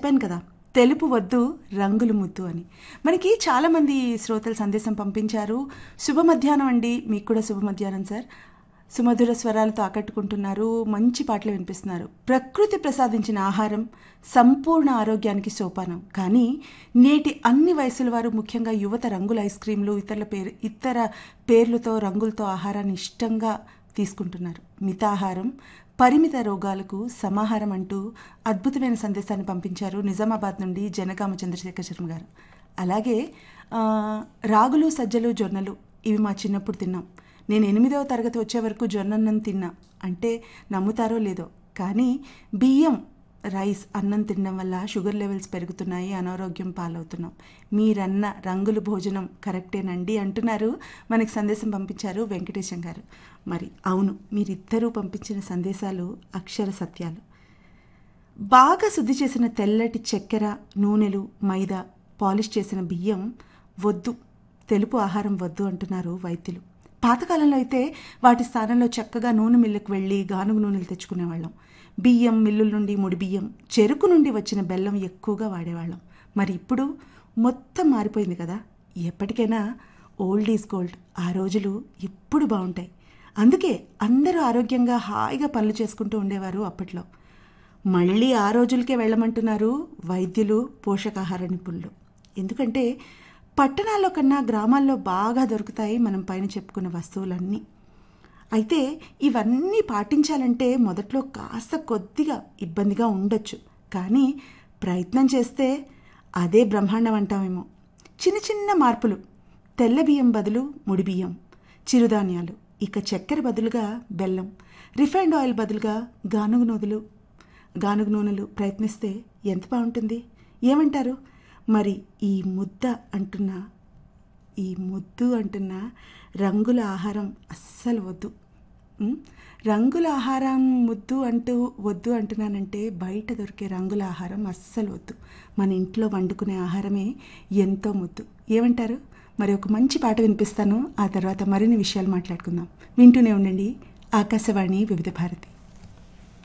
చెప్పాను కదా తెలుపు వద్దు రంగులు ముద్దు అని మనకి చాలామంది శ్రోతలు సందేశం పంపించారు శుభ మధ్యాహ్నం అండి మీకు కూడా శుభ మధ్యాహ్నం సార్ సుమధుర స్వరాలతో ఆకట్టుకుంటున్నారు మంచి పాటలు వినిపిస్తున్నారు ప్రకృతి ప్రసాదించిన ఆహారం సంపూర్ణ ఆరోగ్యానికి సోపానం కానీ నేటి అన్ని వయసుల వారు ముఖ్యంగా యువత రంగుల ఐస్ క్రీంలు ఇతరుల పేరు ఇతర పేర్లతో రంగులతో ఆహారాన్ని ఇష్టంగా తీసుకుంటున్నారు మితాహారం పరిమిత రోగాలకు సమాహారం అంటూ అద్భుతమైన సందేశాన్ని పంపించారు నిజామాబాద్ నుండి జనగామ చంద్రశేఖర్ శర్మ గారు అలాగే ఆ, రాగులు సజ్జలు జొన్నలు ఇవి మా చిన్నప్పుడు తిన్నాం నేను ఎనిమిదవ తరగతి వచ్చే వరకు జొన్నన్నం తిన్నా అంటే నమ్ముతారో లేదో కానీ బియ్యం రైస్ అన్నం తినడం వల్ల షుగర్ లెవెల్స్ పెరుగుతున్నాయి అనారోగ్యం పాలవుతున్నాం మీరన్న రంగుల భోజనం కరెక్టేనండి అంటున్నారు మనకి సందేశం పంపించారు వెంకటేశం గారు మరి అవును మీరిద్దరూ పంపించిన సందేశాలు అక్షర సత్యాలు బాగా శుద్ధి చేసిన తెల్లటి చక్కెర నూనెలు మైదా పాలిష్ చేసిన బియ్యం వద్దు తెలుపు ఆహారం వద్దు అంటున్నారు వైద్యులు పాతకాలంలో అయితే వాటి స్థానంలో చక్కగా నూనె మిల్లుకు వెళ్ళి గానుగు నూనెలు తెచ్చుకునేవాళ్ళం బియ్యం మిల్లుల నుండి ముడి బియ్యం చెరుకు నుండి వచ్చిన బెల్లం ఎక్కువగా వాడేవాళ్ళం మరి ఇప్పుడు మొత్తం మారిపోయింది కదా ఎప్పటికైనా ఓల్డ్ ఈజ్ గోల్డ్ ఆ రోజులు ఎప్పుడు బాగుంటాయి అందుకే అందరూ ఆరోగ్యంగా హాయిగా పనులు చేసుకుంటూ ఉండేవారు అప్పట్లో మళ్ళీ ఆ రోజులకే వెళ్ళమంటున్నారు వైద్యులు పోషకాహార నిపుణులు ఎందుకంటే పట్టణాల్లో కన్నా గ్రామాల్లో బాగా దొరుకుతాయి మనం పైన చెప్పుకున్న వస్తువులన్నీ అయితే ఇవన్నీ పాటించాలంటే మొదట్లో కాస్త కొద్దిగా ఇబ్బందిగా ఉండొచ్చు కానీ ప్రయత్నం చేస్తే అదే బ్రహ్మాండం అంటామేమో చిన్న చిన్న మార్పులు తెల్ల బియ్యం బదులు ముడి బియ్యం చిరుధాన్యాలు ఇక చక్కెర బదులుగా బెల్లం రిఫైండ్ ఆయిల్ బదులుగా గానుగు నూనెలు గానుగు నూనెలు ప్రయత్నిస్తే ఎంత బాగుంటుంది ఏమంటారు మరి ఈ ముద్ద అంటున్న ఈ ముద్దు అంటున్న రంగుల ఆహారం అస్సలు వద్దు ఉం? రంగుల ఆహారం ముద్దు అంటూ వద్దు అంటున్నానంటే బయట దొరికే రంగుల ఆహారం అస్సలు వద్దు మన ఇంట్లో వండుకునే ఆహారమే ఎంతో ముద్దు ఏమంటారు మరి ఒక మంచి పాట వినిపిస్తాను ఆ తర్వాత మరిన్ని విషయాలు మాట్లాడుకుందాం వింటూనే ఉండండి ఆకాశవాణి వివిధ భారతి